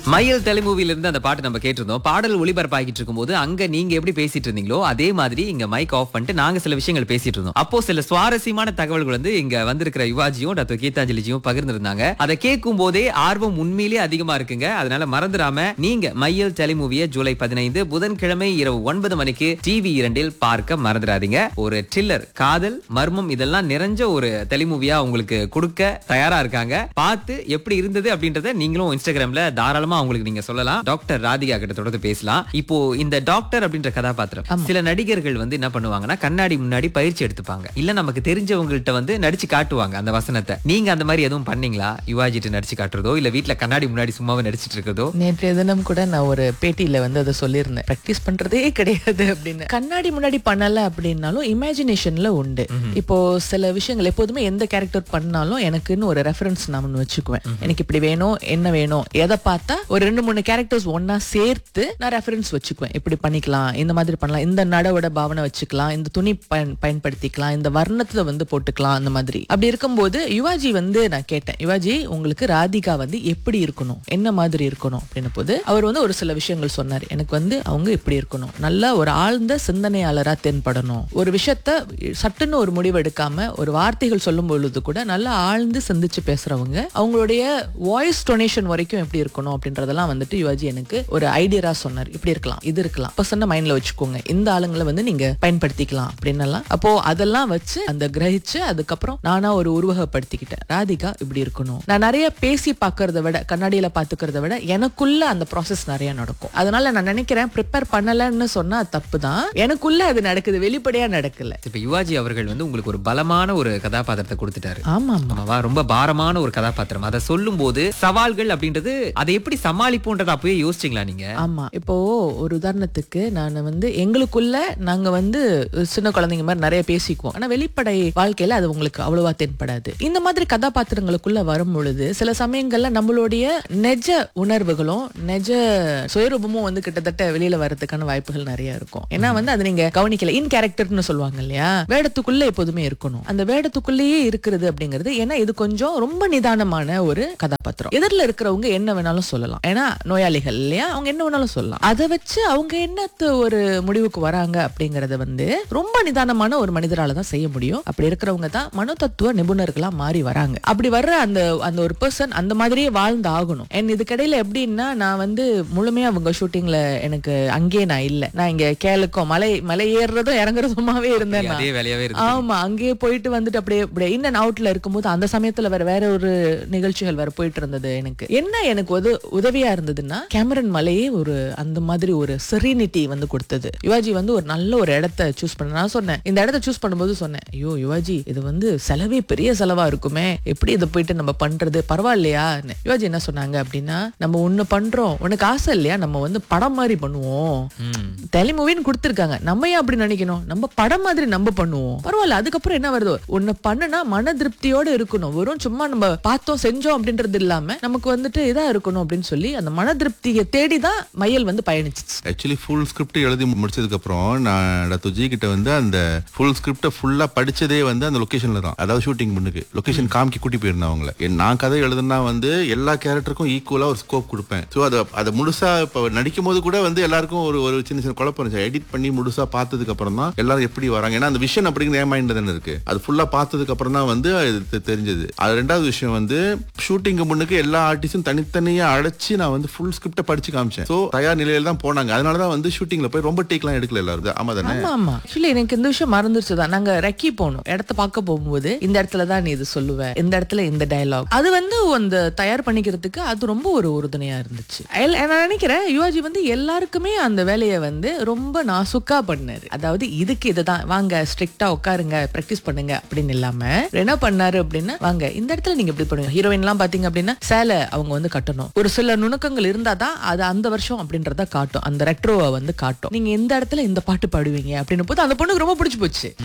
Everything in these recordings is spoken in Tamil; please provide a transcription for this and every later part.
மயில் தெலுமூவில இருந்து அந்த பாட்டு நம்ம கேட்டிருந்தோம் பாடல் ஒளிபரப்பாகிட்டு இருக்கும்போது அங்க நீங்க எப்படி பேசிட்டு இருந்தீங்களோ அதே மாதிரி இங்க மைக் ஆஃப் பண்ணிட்டு நாங்க சில விஷயங்கள் பேசிட்டு இருந்தோம் அப்போ சில சுவாரஸ்யமான தகவல்கள் வந்து இங்க வந்திருக்கிற யுவாஜியும் டாக்டர் கீதாஞ்சலிஜியும் பகிர்ந்திருந்தாங்க அதை கேட்கும் போதே ஆர்வம் உண்மையிலேயே அதிகமா இருக்குங்க அதனால மறந்துடாம நீங்க மையல் டெலிமூவிய ஜூலை பதினைந்து புதன்கிழமை இரவு ஒன்பது மணிக்கு டிவி இரண்டில் பார்க்க மறந்துடாதீங்க ஒரு ட்ரில்லர் காதல் மர்மம் இதெல்லாம் நிறைஞ்ச ஒரு டெலிமூவியா உங்களுக்கு கொடுக்க தயாரா இருக்காங்க பார்த்து எப்படி இருந்தது அப்படின்றத நீங்களும் இன்ஸ்டாகிராம்ல தாராளமா அவங்களுக்கு நீங்க சொல்லலாம் டாக்டர் ராதிகா கிட்ட தொடர்ந்து பேசலாம் இப்போ இந்த டாக்டர் அப்படின்ற கதாபாத்திரம் சில நடிகர்கள் வந்து என்ன பண்ணுவாங்கன்னா கண்ணாடி முன்னாடி பயிற்சி எடுத்துப்பாங்க இல்ல நமக்கு தெரிஞ்சவங்கள்ட்ட வந்து நடிச்சு காட்டுவாங்க அந்த வசனத்தை நீங்க அந்த மாதிரி எதுவும் பண்ணீங்களா யுவாஜிட்டு நடிச்சு காட்டுறதோ இல்ல வீட்ல கண்ணாடி முன்னாடி சும்மாவே நடிச்சிட்டு இருக்கிறதோ நேற்றைய தினம் கூட நான் ஒரு பேட்டியில வந்து அதை சொல்லியிருந்தேன் ப்ராக்டிஸ் பண்றதே கிடையாது அப்படின்னு கண்ணாடி முன்னாடி பண்ணல அப்படின்னாலும் இமேஜினேஷன்ல உண்டு இப்போ சில விஷயங்கள் எப்போதுமே எந்த கேரக்டர் பண்ணாலும் எனக்குன்னு ஒரு ரெஃபரன்ஸ் நான் ஒண்ணு வச்சுக்குவேன் எனக்கு இப்படி வேணும் என்ன வேணும் எதை பார்த்தா ஒரு ரெண்டு மூணு கேரக்டர்ஸ் ஒன்னா சேர்த்து நான் ரெஃபரன்ஸ் வச்சுக்குவேன் இப்படி பண்ணிக்கலாம் இந்த மாதிரி பண்ணலாம் இந்த நடவோட பாவனை வச்சுக்கலாம் இந்த துணி பயன் பயன்படுத்திக்கலாம் இந்த வர்ணத்தை வந்து போட்டுக்கலாம் அந்த மாதிரி அப்படி இருக்கும்போது யுவாஜி வந்து நான் கேட்டேன் யுவாஜி உங்களுக்கு ராதிகா வந்து எப்படி இருக்கணும் என்ன மாதிரி இருக்கணும் அப்படின்னு போது அவர் வந்து ஒரு சில விஷயங்கள் சொன்னார் எனக்கு வந்து அவங்க இப்படி இருக்கணும் நல்ல ஒரு ஆழ்ந்த சிந்தனையாளரா தென்படணும் ஒரு விஷயத்த சட்டுன்னு ஒரு முடிவு எடுக்காம ஒரு வார்த்தைகள் சொல்லும் பொழுது கூட நல்லா ஆழ்ந்து சிந்திச்சு பேசுறவங்க அவங்களுடைய வாய்ஸ் டொனேஷன் வரைக்கும் எப்படி இருக்கணும் அப்படின்றதெல்லாம் வந்துட்டு யுவாஜி எனக்கு ஒரு ஐடியா சொன்னார் இப்படி இருக்கலாம் இது இருக்கலாம் பர்சன்ட் மைண்ட்ல வச்சுக்கோங்க இந்த ஆளுங்களை வந்து நீங்க பயன்படுத்திக்கலாம் அப்படின்னு எல்லாம் அப்போ அதெல்லாம் வச்சு அந்த கிரகிச்சு அதுக்கப்புறம் நானா ஒரு உருவகப்படுத்திக்கிட்டேன் ராதிகா இப்படி இருக்கணும் நான் நிறைய பேசி பார்க்கறத விட கண்ணாடியில பாத்துக்கிறத விட எனக்குள்ள அந்த ப்ராசஸ் நிறைய நடக்கும் அதனால நான் நினைக்கிறேன் ப்ரிப்பேர் பண்ணலன்னு சொன்னா தப்பு தான் எனக்குள்ள அது நடக்குது வெளிப்படையா நடக்கல இப்ப யுவாஜி அவர்கள் வந்து உங்களுக்கு ஒரு பலமான ஒரு கதாபாத்திரத்தை கொடுத்துட்டாரு ஆமா ஆமா ஆமாவா ரொம்ப பாரமான ஒரு கதாபாத்திரம் அதை சொல்லும் போது சவால்கள் அப்படின்றது அதை எப்படி சமாளிப்போன்றத அப்பவே யோசிச்சீங்களா நீங்க ஆமா இப்போ ஒரு உதாரணத்துக்கு நான் வந்து எங்களுக்குள்ள நாங்க வந்து சின்ன குழந்தைங்க மாதிரி நிறைய பேசிக்குவோம் ஆனா வெளிப்படை வாழ்க்கையில அது உங்களுக்கு அவ்வளவா தென்படாது இந்த மாதிரி கதாபாத்திரங்களுக்குள்ள வரும் பொழுது சில சமயங்கள்ல நம்மளுடைய நெஜ உணர்வுகளும் நெஜ சுயரூபமும் வந்து கிட்டத்தட்ட வெளியில வர்றதுக்கான வாய்ப்புகள் நிறைய இருக்கும் ஏன்னா வந்து அது நீங்க கவனிக்கல இன் கேரக்டர்னு சொல்லுவாங்க இல்லையா வேடத்துக்குள்ள எப்போதுமே இருக்கணும் அந்த வேடத்துக்குள்ளேயே இருக்கிறது அப்படிங்கிறது ஏன்னா இது கொஞ்சம் ரொம்ப நிதானமான ஒரு கதாபாத்திரம் எதிரில் இருக்கிறவங்க என்ன வேணாலும் சொல்லலாம் ஏன்னா நோயாளிகள் இல்லையா அவங்க என்ன வேணாலும் சொல்லலாம் அதை வச்சு அவங்க என்னத்த ஒரு முடிவுக்கு வராங்க அப்படிங்கறத வந்து ரொம்ப நிதானமான ஒரு மனிதரால தான் செய்ய முடியும் அப்படி இருக்கிறவங்க தான் மனோதத்துவ நிபுணர்களா மாறி வராங்க அப்படி வர்ற அந்த அந்த ஒரு பர்சன் அந்த மாதிரியே வாழ்ந்து ஆகணும் என் இதுக்கடையில எப்படின்னா நான் வந்து முழுமையா அவங்க ஷூட்டிங்ல எனக்கு அங்கேயே நான் இல்ல நான் இங்க கேளுக்கும் மலை மலை ஏறுறதும் இறங்குறதுமாவே இருந்தேன் நான். அதே வேலையாவே இருக்கு ஆமா அங்கேயே போயிட்டு வந்துட்டு அப்படியே அப்படியே இன் அண்ட் அவுட்ல இருக்கும்போது அந்த சமயத்துல வேற வேற ஒரு நிகழ்ச்சிகள் வேற போயிட்டு இருந்தது எனக்கு என்ன எனக்கு உத உதவியா இருந்ததுன்னா கேமரன் மலையே ஒரு அந்த மாதிரி ஒரு செரினிட்டி வந்து கொடுத்தது யுவாஜி வந்து ஒரு நல்ல ஒரு இடத்த சூஸ் பண்ண நான் சொன்னேன் இந்த இடத்த சூஸ் பண்ணும்போது சொன்னேன் ஐயோ யுவாஜி இது வந்து செலவே பெரிய செலவா இருக்குமே எப்படி இதை போயிட்டு நம்ம பண்றது பரவாயில்லையா யுவாஜி என்ன சொன்னாங்க அப்படின்னா நம்ம ஒண்ணு பண்றோம் உனக்கு ஆசை இல்லையா நம்ம வந்து படம் மாதிரி பண்ணுவோம் ம். டெலிமூவின்னு கொடுத்துருக்காங்க நம்ம ஏன் அப்படி நினைக்கணும் நம்ம படம் மாதிரி நம்ம பண்ணுவோம் பரவாயில்ல அதுக்கப்புறம் என்ன வருது ஒண்ணு பண்ணுனா மன திருப்தியோட இருக்கணும் வெறும் சும்மா நம்ம பார்த்தோம் செஞ்சோம் அப்படின்றது இல்லாம நமக்கு வந்துட்டு இதா இருக்கணும் அப்படின்னு சொல்லி அந்த மன திருப்தியை தேடி தான் மையல் வந்து பயணிச்சிச்சு ஆக்சுவலி ஃபுல் ஸ்கிரிப்ட் எழுதி முடிச்சதுக்கு அப்புறம் நான் டாக்டர் ஜி கிட்ட வந்து அந்த ஃபுல் ஸ்கிரிப்டை ஃபுல்லா படிச்சதே வந்து அந்த லொகேஷன்ல தான் அதாவது ஷூட்டிங் பண்ணுக்கு லொகேஷன் காமிக்கி கூட்டி போயிருந்தேன் அவங்கள என் நான் கதை எழுதுனா வந்து எல்லா கேரக்டருக்கும் ஈக்குவலா ஒரு ஸ்கோப் கொடுப்பேன் ஸோ அதை அதை முழுசா இப்போ நடிக்கும் போது கூட வந்து எல்லாருக்கும் ஒரு ஒரு சின்ன சின்ன குழப்பம் இருந்துச்சு எடிட் பண்ணி முழுசா பார்த்ததுக்கு அப்புறம் தான் எல்லாரும் எப்படி வராங்க ஏன்னா அந்த விஷன் அப்படிங்கிற என் மைண்ட்ல தானே இருக்கு அது ஃபுல்லா பார்த்ததுக்கு அப்புறம் தான் வந்து அது தெ- தெரிஞ்சது அது ரெண்டாவது விஷயம் வந்து ஷூட்டிங் முன்னுக்கு எல்லா ஆர்டிஸ்டும் தனித்தனியா அழைச்சு நான் வந்து ஃபுல் ஸ்கிரிப்டை படிச்சு காமிச்சேன் ஸோ தயார் நிலையில தான் போனாங்க அதனால தான் வந்து ஷூட்டிங்ல போய் ரொம்ப டேக்லாம் எடுக்கல எல்லாரும் ஆமா தானே ஆமா ஆமா ஆக்சுவலி எனக்கு இந்த விஷயம் மறந்துருச்சு தான் நாங்க ரெக்கி போனோம் இடத்த பார்க்க போகும்போது இந்த இடத்துல தான் நீ இது சொல்லுவ இந்த இடத்துல இந்த டயலாக் அது வந்து அந்த தயார் பண்ணிக்கிறதுக்கு அது ரொம்ப ஒரு உறுதுணையா இருந்துச்சு எல்- நான் நினைக்கிறேன் யுவாஜி வந்து எல்லாருக்குமே அந்த வேலையை வந்து ரொம்ப நாசுக்கா பண்ணாரு அதாவது இதுக்கு இதுதான் வாங்க ஸ்ட்ரிக்டா உட்காருங்க பிராக்டிஸ் பண்ணுங்க அப்படின்னு இல்லாம இவர் என்ன பண்ணாரு அப்படின்னா வாங்க இந்த இடத்துல நீங்க இப்படி பண்ணுங்க ஹீரோயின் எல்லாம் பாத்தீங்க அப்படின்னா சேலை அவங்க வந்து கட்டணும் ஒரு சில நுணுக்கங்கள் இருந்தாதான் அது அந்த வருஷம் அப்படின்றத காட்டும் அந்த ரெட்ரோவை வந்து காட்டும் நீங்க இந்த இடத்துல இந்த பாட்டு பாடுவீங்க அப்படின்னு போது அந்த பொண்ணுக்கு ரொம்ப பிடிச்சு போச்சு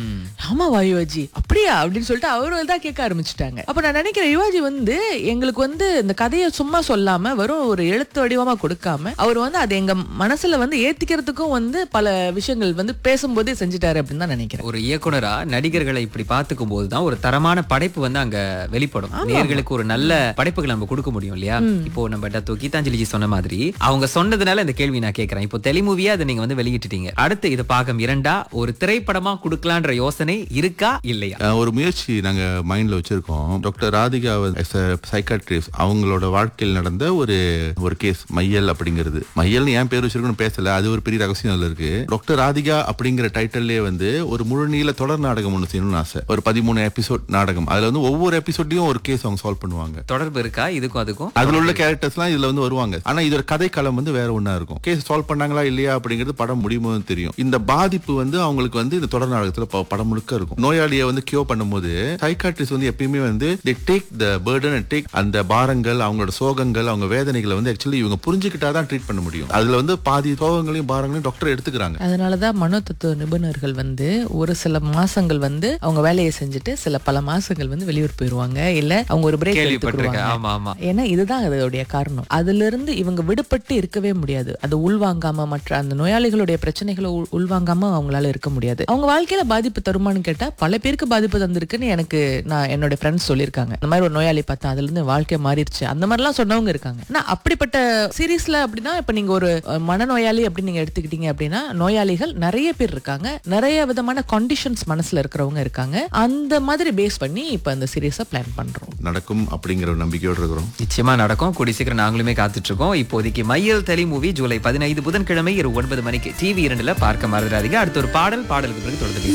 ஆமாவா யுவாஜி அப்படியா அப்படின்னு சொல்லிட்டு அவரு தான் கேட்க ஆரம்பிச்சுட்டாங்க அப்ப நான் நினைக்கிறேன் யுவாஜி வந்து எங்களுக்கு வந்து இந்த கதையை சும்மா சொல்லாம வெறும் ஒரு எழுத்து வடிவமா கொடுக்காம அவர் வந்து அதை எங்க மனசுல வந்து ஏத்திக்கிறதுக்கும் வந்து பல விஷயங்கள் வந்து பேசும்போதே செஞ்சுட்டாரு அப்படின்னு தான் நினைக்கிறேன் ஒரு இயக்குனரா நடிகர்களை இப்படி பாத்துக்கும் போதுதான் ஒரு தரமான படைப்பு வந்து அங்க வெளிப்படும் நேர்களுக்கு ஒரு நல்ல படைப்புகளை நம்ம கொடுக்க முடியும் இல்லையா இப்போ நம்ம டத்து கீதாஞ்சலிஜி சொன்ன மாதிரி அவங்க சொன்னதுனால இந்த கேள்வி நான் கேட்கறேன் இப்போ தெளிமூவியா அதை நீங்க வந்து வெளியிட்டுட்டீங்க அடுத்து இது பாகம் இரண்டா ஒரு திரைப்படமா கொடுக்கலான்ற யோசனை இருக்கா இல்லையா அஹ் ஒரு முயற்சி நாங்க மைண்ட்ல வச்சிருக்கோம் டாக்டர் ராதிகா சைக்காட்ரிஸ்ட் அவங்களோட வாழ்க்கையில் நடந்த ஒரு ஒரு கேஸ் மையல் அப்படிங்கிறது மையல்னு ஏன் பேர் வச்சிருக்கோம்னு பேசல அது ஒரு பெரிய ரகசியம் அதுல இருக்கு டாக்டர் ராதிகா அப்படிங்கிற டைட்டில்லே வந்து ஒரு முழு நீள தொடர் நாடகம் ஒன்று செய்யணும்னு ஆசை ஒரு பதிமூணு எபிசோட் நாடகம் அதுல வந்து ஒவ்வொரு எபிசோட்லயும் ஒரு கேஸ் அவங்க சால்வ் பண்ணுவாங்க தொடர்பு இருக்கா இதுக்கும் அதுக்கும் அதுல உள்ள கேரக்டர்ஸ்லாம் இதுல வந்து வருவாங்க ஆனா இதோட கதைக்களம் வந்து வேற ஒண்ணா இருக்கும் கேஸ் சால்வ் பண்ணாங்களா இல்லையா அப்படிங்கிறது படம் முடியுமோ தெரியும் இந்த பாதிப்பு வந்து அவங்களுக்கு வந்து இந்த தொடர் நாடகத்துல ப- படம் முழுக்க இருக்கும் நோயாளியை வந்து கியூர் பண்ணும்போது சைக்காட்ரிஸ்ட் வந்து எப்பயுமே வந்து they take the burden and take அந்த பாரங்கள் அவங்களோட சோகங்கள் அவங்க வேதனைகளை வந்து ஆக்சுவலி இவங்க புரிஞ்சுக்கிட்டாதான் ட்ரீட் பண்ண முடியும் அதுல வந்து பாதி சோகங்களையும் பாரங்களையும் டாக்டர் எடுத்துக்கிறாங்க அதனாலதான் மனோ தத்துவ நிபுணர்கள் வந்து ஒரு சில மாசங்கள் வந்து அவங்க வேலையை செஞ்சுட்டு சில பல மாசங்கள் வந்து வெளியூர் போயிருவாங்க இல்ல அவங்க ஒரு பிரேக் கேள்விப்பட்டிருக்கேன் எடுத்துக்குவாங்க ஆமா ஆமா ஏன்னா இதுதான் அதோடைய காரணம் அதுல இருந்து இவங்க விடுபட்டு இருக்கவே முடியாது அது உள்வாங்காம மற்ற அந்த நோயாளிகளுடைய பிரச்சனைகளை உள்- உள்வாங்காம அவங்களால இருக்க முடியாது அவங்க வாழ்க்கையில பாதிப்பு தருமான்னு கேட்டா பல பேருக்கு பாதிப்பு தந்திருக்குன்னு எனக்கு நான் என்னோட ஃப்ரெண்ட்ஸ் சொல்லியிருக்காங்க இந்த மாதிரி ஒரு நோயாளி பார்த்தா அதுல இருந்து வாழ்க்கை மாறிடுச்சு அந்த மாதிரிலாம் சொன்னவங்க இருக்காங்க ஆனா அப்படிப்பட்ட சீரீஸ்ல அப்படின்னா இப்ப நீங்க ஒரு அஹ், மனநோயாளி அப்படின்னு நீங்க எடுத்துக்கிட்டீங்க அப்படின்னா நோயாளிகள் நிறைய பேர் இருக்காங்க நிறைய விதமான கண்டிஷன்ஸ் மனசுல இருக்கிறவங்க இருக்காங்க அந்த மாதிரி பேஸ் பண்ணி இப்ப அந்த சீரீஸை பிளான் பண்றோம் நடக்கும் அப்படிங்கிற ஒரு நம்பிக்கையோடு இருக்கிறோம் நிச்சயமா நடக்கும் கூடி சீக்கிரம் நாங்களுமே காத்துட்டு இருக்கோம் இப்போதைக்கு மையல் தலி மூவி ஜூலை பதினைந்து புதன்கிழமை இரவு ஒன்பது மணிக்கு டிவி இரண்டுல பார்க்க மறந்துடாதீங்க அடுத்த ஒரு பாடல் பாடலுக்கு பிறகு தொடர்ந்து பேசலாம்.